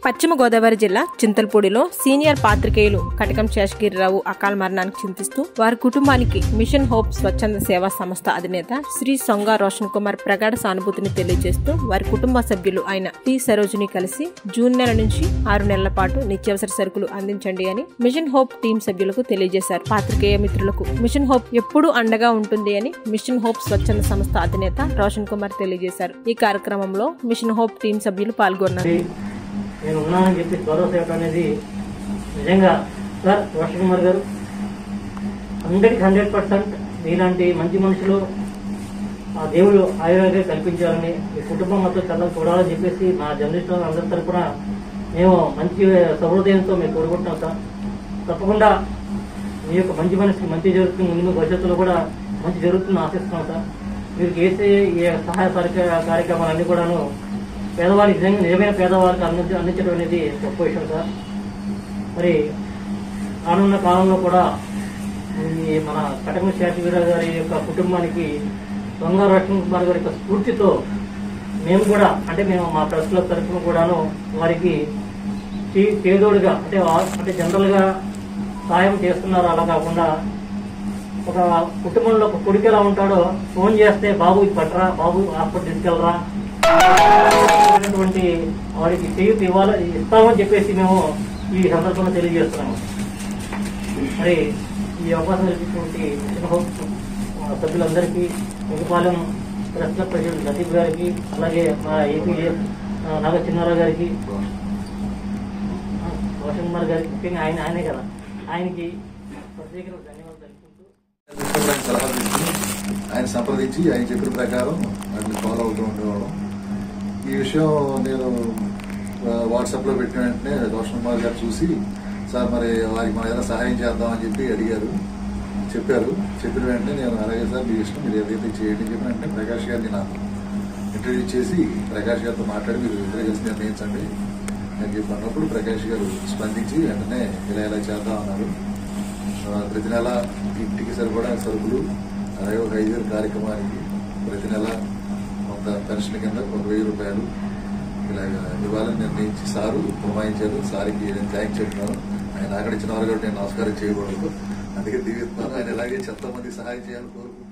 పశ్చిమ గోదావరి జిల్లా చింతలపూడిలో సీనియర్ పాత్రికేయులు కటకం శేషగిరిరావు అకాల మరణానికి చింతిస్తూ వారి కుటుంబానికి మిషన్ హోప్ స్వచ్ఛంద సేవా సంస్థ అధినేత శ్రీ సొంగ రోషన్ కుమార్ ప్రగాఢ సానుభూతిని తెలియజేస్తూ వారి కుటుంబ సభ్యులు అయిన టి సరోజిని కలిసి జూన్ నెల నుంచి ఆరు నెలల పాటు నిత్యావసర సరుకులు అందించండి అని మిషన్ హోప్ టీం సభ్యులకు తెలియజేశారు పాత్రికేయ మిత్రులకు మిషన్ హోప్ ఎప్పుడూ అండగా ఉంటుంది అని మిషన్ హోప్ స్వచ్ఛంద సంస్థ అధినేత రోషన్ కుమార్ తెలియజేశారు ఈ కార్యక్రమంలో మిషన్ హోప్ టీం సభ్యులు పాల్గొన్నారు నేను ఉన్నానని చెప్పి భరోసా ఇవ్వడం అనేది నిజంగా సార్ రోషన్ కుమార్ గారు హండ్రెడ్కి హండ్రెడ్ పర్సెంట్ మీలాంటి మంచి మనుషులు ఆ దేవుడు ఆయుర్వేద కల్పించాలని మీ కుటుంబం మొత్తం చల్లని చూడాలని చెప్పేసి మా జర్నలిస్ట్ అందరి తరపున మేము మంచి సహృదయంతో మేము కోరుకుంటున్నాం సార్ తప్పకుండా మీ యొక్క మంచి మనసుకి మంచి జరుగుతుంది ముందు భవిష్యత్తులో కూడా మంచి జరుగుతుందని ఆశిస్తున్నాం సార్ మీరు చేసే ఈ సహాయ కార్య- కార్యక్రమాలన్నీ కూడాను పేదవారికి నిజంగా నిజమైన పేదవారికి అందించ అందించడం అనేది గొప్ప విషయం సార్ మరి రానున్న కాలంలో కూడా ఈ మన కటకం శేషవీరావు గారి యొక్క కుటుంబానికి దొంగ రోషన్ కుమార్ గారి యొక్క స్ఫూర్తితో మేము కూడా అంటే మేము మా ప్రెస్ క్లబ్ తరఫున కూడాను వారికి చే- చేదోడుగా అంటే వా- అంటే జనరల్ గా సాయం చేస్తున్నారు అలా కాకుండా ఒక కుటుంబంలో ఒక కొడుకు ఎలా ఉంటాడో ఫోన్ చేస్తే బాబు ఇది పట్టరా బాబు హాస్పిటల్ తీసుకెళ్ళరా అనేటువంటి వారికి చేయూత ఇవ్వాలి ఇస్తామని చెప్పేసి మేము ఈ సందర్భంగా తెలియజేస్తున్నాము మరి ఈ అవకాశం కల్పించినటువంటి మిషన్ హోప్ ఆ, సభ్యులందరికీ Migapalem press club president Latif గారికి అలాగే మా ఏపీ నాగ చిన్నారావు గారికి ఆ, రోషన్ కుమార్ గారికి ముఖ్యంగా ఆయన ఆయనే కదా ఆయనకి ప్రత్యేకంగా ధన్యవాదాలు తెలుపుకుంటూ ఆయన సలహా తీసుకుని ఆయన సంప్రదించి ఆయన చెప్పిన ప్రకారం వాటిని ఫాలో అవుతూ ఉండేవాళ్ళం ఈ విషయం నేను వాట్సాప్ లో పెట్టిన వెంటనే రోషన్ కుమార్ గారు చూసి సార్ మరి వారికి మనం ఏదైనా సహాయం చేద్దాం అని చెప్పి అడిగారు చెప్పారు చెప్పిన వెంటనే నేను అలాగే సార్ మీ ఇష్టం మీరు ఏదైతే చేయండి అని చెప్పిన వెంటనే ప్రకాష్ గారిని నాకు ఇంటర్వ్యూ చేసి ప్రకాష్ గారితో మాట్లాడి మీరు ఇద్దరు కలిసి నిర్ణయించండి అని చెప్పి అన్నప్పుడు ప్రకాష్ గారు స్పందించి వెంటనే ఇలా ఇలా చేద్దాం అన్నారు ఆ, ప్రతి నెల ఇంటికి సరిపడా సరుకులు అలాగే ఒక ఐదు వేల కార్యక్రమానికి ప్రతి నెల కొంత పెన్షన్ కింద ఒక వెయ్యి రూపాయలు ఇలాగ ఇవ్వాలని నిర్ణయించి సారు పురమాయించారు సార్కి నేను థ్యాంక్స్ చెప్తున్నాను ఆయన అక్కడ ఇచ్చిన వారు కాబట్టి నేను నమస్కారం చేయకూడదు అందుకే దీవిస్తున్నాను ఆయన ఇలాగే చెత్త మంది సహాయం చేయాలని కోరుకుంటున్నాను